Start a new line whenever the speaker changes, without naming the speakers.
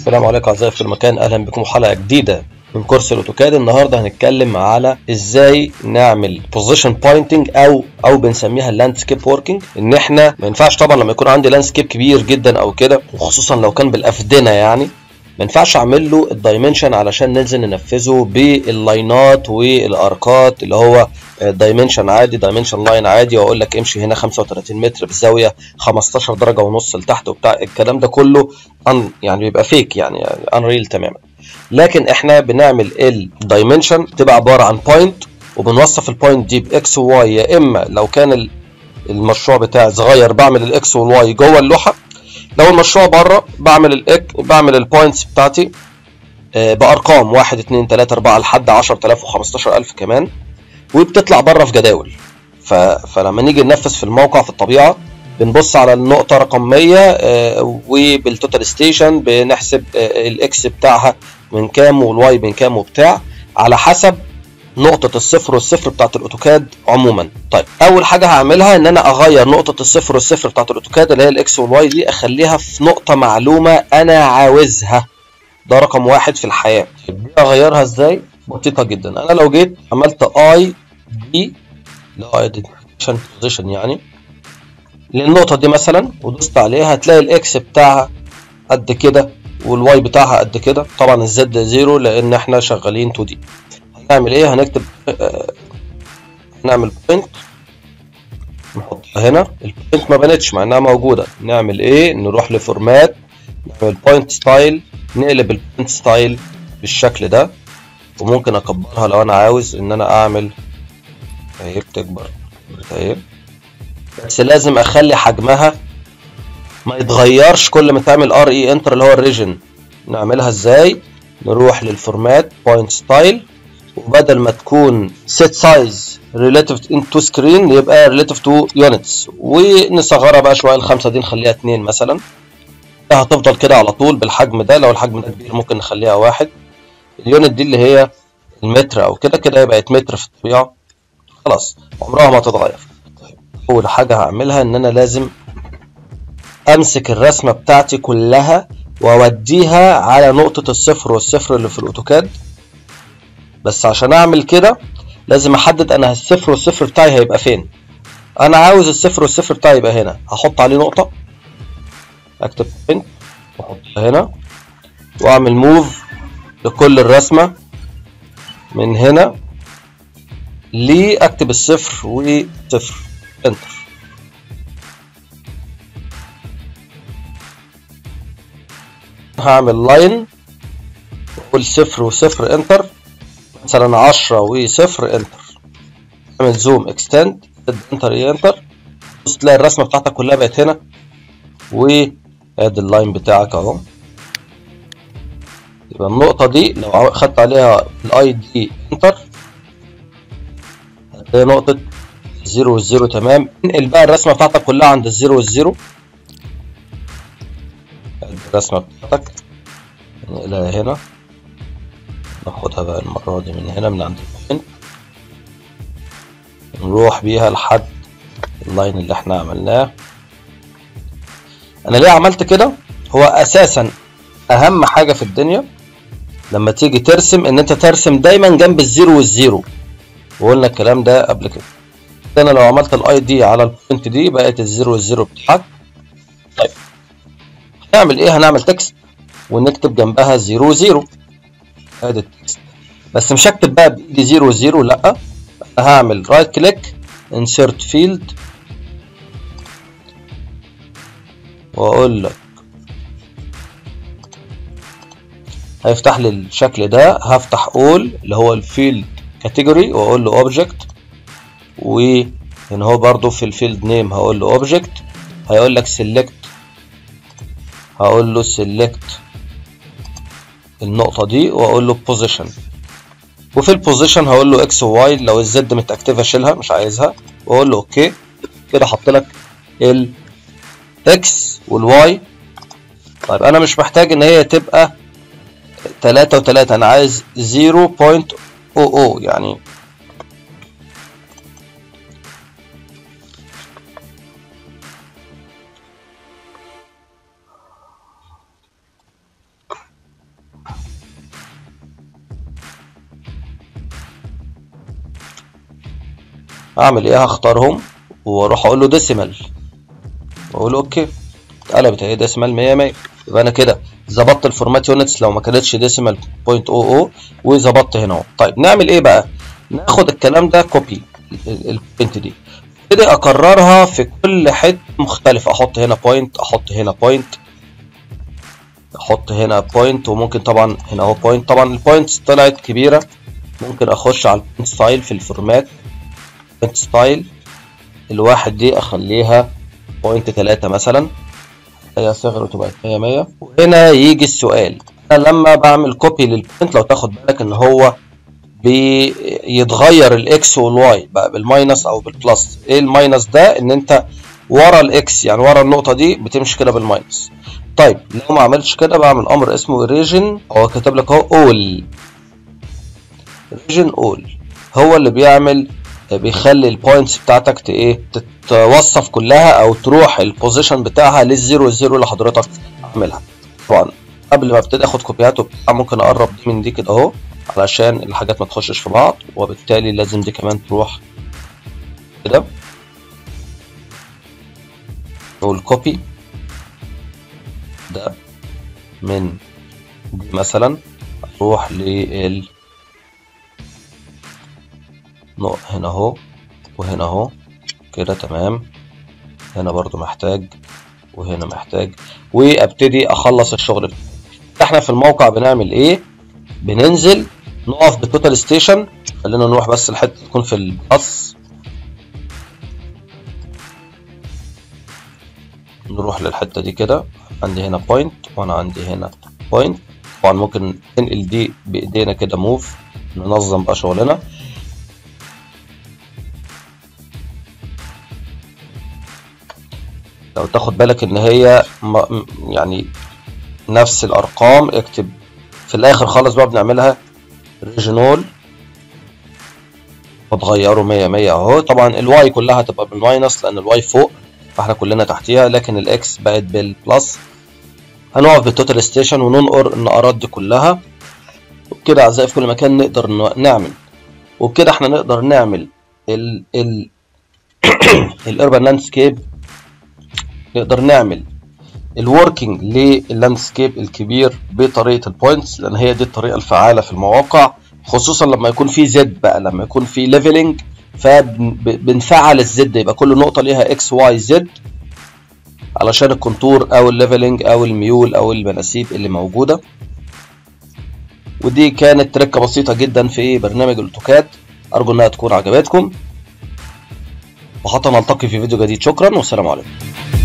السلام عليكم اعزائي في كل مكان اهلا بكم حلقه جديده من كورس الاوتوكاد النهارده هنتكلم على ازاي نعمل بوزيشن بوينتنج او او بنسميها اللاندسكيب ووركينج ان احنا ما ينفعش طبعا لما يكون عندي لاندسكيب كبير جدا او كده وخصوصا لو كان بالافدنه يعني ما ينفعش اعمل له الدايمنشن علشان ننزل ننفذه باللاينات والاركات اللي هو دايمنشن عادي دايمنشن لاين عادي واقول لك امشي هنا 35 متر بزاويه 15 درجه ونص لتحت وبتاع الكلام ده كله أن يعني بيبقى فيك يعني انريل تماما لكن احنا بنعمل الدايمنشن تبقى عباره عن بوينت وبنوصف البوينت دي باكس وواي يا اما لو كان المشروع بتاعي صغير بعمل الاكس والواي جوه اللوحه لو المشروع بره بعمل الاك بعمل البوينتس بتاعتي بارقام 1 2 3 4 لحد 10000 و15000 كمان وبتطلع بره في جداول ف... فلما نيجي ننفذ في الموقع في الطبيعه بنبص على النقطه رقم 100 وبالتوتال ستيشن بنحسب الاكس بتاعها من كام والواي من كام وبتاع على حسب نقطة الصفر والصفر بتاعت الأوتوكاد عموما. طيب أول حاجة هعملها إن أنا أغير نقطة الصفر والصفر بتاعت الأوتوكاد اللي هي الإكس والواي دي أخليها في نقطة معلومة أنا عاوزها. ده رقم واحد في الحياة. دي أغيرها إزاي؟ بسيطة جدا. أنا لو جيت عملت أي دي اللي هو ايدنتيفيكيشن بوزيشن يعني للنقطة دي مثلا ودوست عليها هتلاقي الإكس بتاعها قد كده والواي بتاعها قد كده طبعا الزد زيرو لأن إحنا شغالين 2 دي. هنعمل ايه هنكتب آه نعمل بوينت نحطها هنا البوينت ما بانتش مع انها موجوده نعمل ايه نروح لفورمات نعمل بوينت ستايل نقلب البوينت ستايل بالشكل ده وممكن اكبرها لو انا عاوز ان انا اعمل اهي بتكبر اهي بس لازم اخلي حجمها ما يتغيرش كل ما تعمل ار اي انتر اللي هو الريجن نعملها ازاي نروح للفورمات بوينت ستايل وبدل ما تكون set size relative to screen يبقى relative to units ونصغرها بقى شويه الخمسه دي نخليها اتنين مثلا هتفضل كده على طول بالحجم ده لو الحجم ده كبير ممكن نخليها واحد اليونت دي اللي هي المتر او كده كده بقت متر في الطبيعه خلاص عمرها ما تتغير اول حاجه هعملها ان انا لازم امسك الرسمه بتاعتي كلها واوديها على نقطه الصفر والصفر اللي في الاوتوكاد بس عشان اعمل كده لازم احدد انا الصفر والصفر بتاعي هيبقى فين انا عاوز الصفر والصفر بتاعي يبقى هنا هحط عليه نقطة اكتب بوينت واحطها هنا واعمل موف لكل الرسمة من هنا ليه اكتب الصفر وصفر انتر هعمل لاين واقول صفر وصفر انتر مثلا 10 وصفر انتر اعمل زوم اكستند انتر اي انتر بص تلاقي الرسمه بتاعتك كلها بقت هنا وادي اللاين بتاعك اهو يبقى النقطه دي لو خدت عليها الاي دي انتر هتلاقي نقطه الزيرو والزيرو تمام انقل بقى الرسمه بتاعتك كلها عند الزيرو والزيرو ادي الرسمه بتاعتك نقلها هنا ناخدها بقى المرة دي من هنا من عند البوينت نروح بيها لحد اللاين اللي احنا عملناه انا ليه عملت كده هو اساسا اهم حاجة في الدنيا لما تيجي ترسم ان انت ترسم دايما جنب الزيرو والزيرو وقلنا الكلام ده قبل كده انا لو عملت الاي دي على البوينت دي بقت الزيرو والزيرو بتاعك طيب هنعمل ايه هنعمل تكست ونكتب جنبها زيرو زيرو ادي التكست بس مش هكتب بقى بايدي زيرو زيرو لا انا هعمل رايت كليك انسيرت فيلد واقول لك هيفتح لي الشكل ده هفتح اول اللي هو الفيلد كاتيجوري واقول له اوبجكت وهنا هو برضو في الفيلد نيم هقول له اوبجكت هيقول لك سيلكت هقول له سيلكت النقطة دي وأقول له بوزيشن وفي البوزيشن هقول له اكس وواي لو الزد متأكتفة شيلها مش عايزها وأقول له أوكي كده حط لك الاكس والواي طيب أنا مش محتاج إن هي تبقى تلاتة وتلاتة أنا عايز زيرو بوينت أو أو يعني اعمل ايه هختارهم واروح اقول له ديسيمال واقول له اوكي اتقلبت اهي ديسيمال 100 100 يبقى انا كده ظبطت الفورمات يونتس لو ما كانتش ديسيمال بوينت او او وظبطت هنا اهو طيب نعمل ايه بقى ناخد الكلام ده كوبي البوينت دي ابتدي اكررها في كل حته مختلفه احط هنا بوينت احط هنا بوينت احط هنا بوينت وممكن طبعا هنا اهو بوينت طبعا البوينتس طلعت كبيره ممكن اخش على البوينت ستايل في الفورمات بوينت ستايل الواحد دي اخليها بوينت 3 مثلا هي صغر وتبقى 100 100 وهنا يجي السؤال انا لما بعمل كوبي للبوينت لو تاخد بالك ان هو بيتغير الاكس والواي بقى بالماينس او بالبلس ايه الماينس ده ان انت ورا الاكس يعني ورا النقطه دي بتمشي كده بالماينس طيب لو ما عملتش كده بعمل امر اسمه ريجن هو كاتب لك اهو اول ريجن اول هو اللي بيعمل بيخلي البوينتس بتاعتك ايه تتوصف كلها او تروح البوزيشن بتاعها للزيرو الزيرو اللي حضرتك عاملها طبعا قبل ما ابتدي اخد كوبيات وبتاع ممكن اقرب دي من دي كده اهو علشان الحاجات ما تخشش في بعض وبالتالي لازم دي كمان تروح كده نقول كوبي ده من دي مثلا اروح لل هنا اهو وهنا اهو كده تمام هنا برضو محتاج وهنا محتاج وابتدي اخلص الشغل بتاعي احنا في الموقع بنعمل ايه بننزل نقف بالتوتال ستيشن خلينا نروح بس الحته تكون في الباص نروح للحته دي كده عندي هنا بوينت وانا عندي هنا بوينت طبعا ممكن ننقل دي بايدينا كده موف ننظم بقى شغلنا لو تاخد بالك ان هي يعني نفس الارقام اكتب في الاخر خالص بقى بنعملها ريجنول وتغيره 100 100 اهو طبعا الواي كلها هتبقى بالماينس لان الواي فوق فاحنا كلنا تحتيها لكن الاكس بقت بالبلس هنقف بالتوتال ستيشن وننقر النقرات دي كلها وبكده اعزائي في كل مكان نقدر نعمل وبكده احنا نقدر نعمل ال ال الاربان لاندسكيب نقدر نعمل الوركينج لللاندسكيب الكبير بطريقه البوينتس لان هي دي الطريقه الفعاله في المواقع خصوصا لما يكون في زد بقى لما يكون في ليفلنج فبنفعل الزد يبقى كل نقطه ليها اكس واي زد علشان الكونتور او الليفلنج او الميول او المناسيب اللي موجوده ودي كانت تركه بسيطه جدا في برنامج الاوتوكاد ارجو انها تكون عجبتكم وحتى نلتقي في فيديو جديد شكرا والسلام عليكم